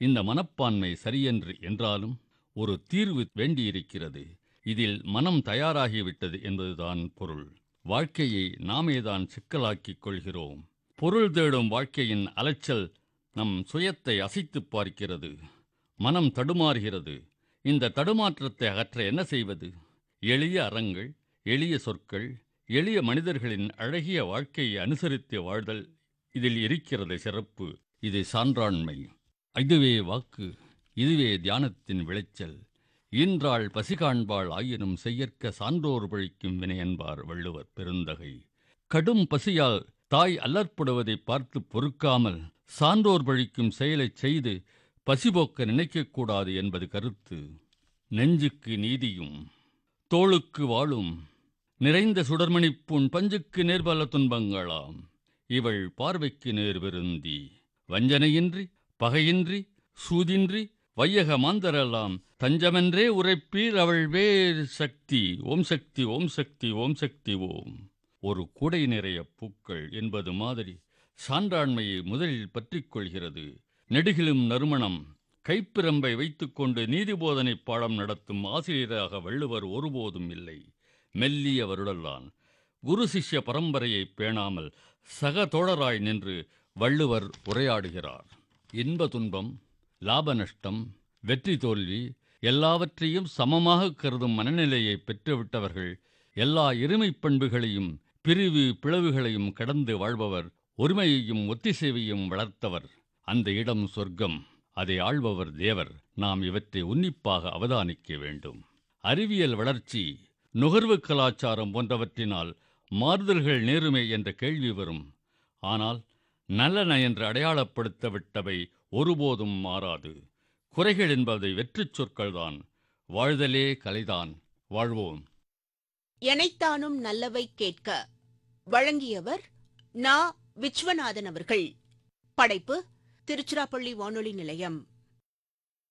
இந்த மனப்பான்மை சரியென்று என்றாலும் ஒரு தீர்வு வேண்டியிருக்கிறது இதில் மனம் தயாராகிவிட்டது என்பதுதான் பொருள் வாழ்க்கையை நாமேதான் சிக்கலாக்கிக் கொள்கிறோம் பொருள் தேடும் வாழ்க்கையின் அலைச்சல் நம் சுயத்தை அசைத்துப் பார்க்கிறது மனம் தடுமாறுகிறது இந்த தடுமாற்றத்தை அகற்ற என்ன செய்வது எளிய அறங்கள் எளிய சொற்கள் எளிய மனிதர்களின் அழகிய வாழ்க்கையை அனுசரித்து வாழ்தல் இதில் இருக்கிறது சிறப்பு இது சான்றாண்மை இதுவே வாக்கு இதுவே தியானத்தின் விளைச்சல் ஈன்றாள் பசி காண்பாள் ஆயினும் செய்யற்க சான்றோர் பழிக்கும் வினை என்பார் வள்ளுவர் பெருந்தகை கடும் பசியால் தாய் அல்லற்படுவதை பார்த்து பொறுக்காமல் சான்றோர் பழிக்கும் செயலைச் செய்து பசிபோக்க நினைக்கக்கூடாது என்பது கருத்து நெஞ்சுக்கு நீதியும் தோளுக்கு வாழும் நிறைந்த சுடர்மணிப்புண் பஞ்சுக்கு நேர்பல துன்பங்களாம் இவள் பார்வைக்கு நேர் விருந்தி வஞ்சனையின்றி பகையின்றி சூதின்றி வையக மாந்தரெல்லாம் தஞ்சமென்றே உரைப்பீர் அவள் வேர் சக்தி ஓம் சக்தி ஓம் சக்தி ஓம் சக்தி ஓம் ஒரு கூடை நிறைய பூக்கள் என்பது மாதிரி சான்றாண்மையை முதலில் பற்றிக் கொள்கிறது நெடுகிலும் நறுமணம் கைப்பிரம்பை வைத்துக்கொண்டு நீதிபோதனை பாடம் நடத்தும் ஆசிரியராக வள்ளுவர் ஒருபோதும் இல்லை மெல்லியவருடல்லான் குரு சிஷ்ய பரம்பரையை பேணாமல் சக தோழராய் நின்று வள்ளுவர் உரையாடுகிறார் இன்ப துன்பம் லாப நஷ்டம் வெற்றி தோல்வி எல்லாவற்றையும் சமமாக கருதும் மனநிலையை பெற்றுவிட்டவர்கள் எல்லா இருமைப் பண்புகளையும் பிரிவு பிளவுகளையும் கடந்து வாழ்பவர் ஒருமையையும் ஒத்திசைவையும் வளர்த்தவர் அந்த இடம் சொர்க்கம் அதை ஆள்பவர் தேவர் நாம் இவற்றை உன்னிப்பாக அவதானிக்க வேண்டும் அறிவியல் வளர்ச்சி நுகர்வு கலாச்சாரம் போன்றவற்றினால் மாறுதல்கள் நேருமே என்ற கேள்வி வரும் ஆனால் நல்லன என்று அடையாளப்படுத்த விட்டவை ஒருபோதும் மாறாது குறைகள் என்பதை வெற்றிச் சொற்கள்தான் வாழ்தலே கலைதான் வாழ்வோம் எனைத்தானும் நல்லவை கேட்க வழங்கியவர் நா விஸ்வநாதன் அவர்கள் படைப்பு திருச்சிராப்பள்ளி வானொலி நிலையம்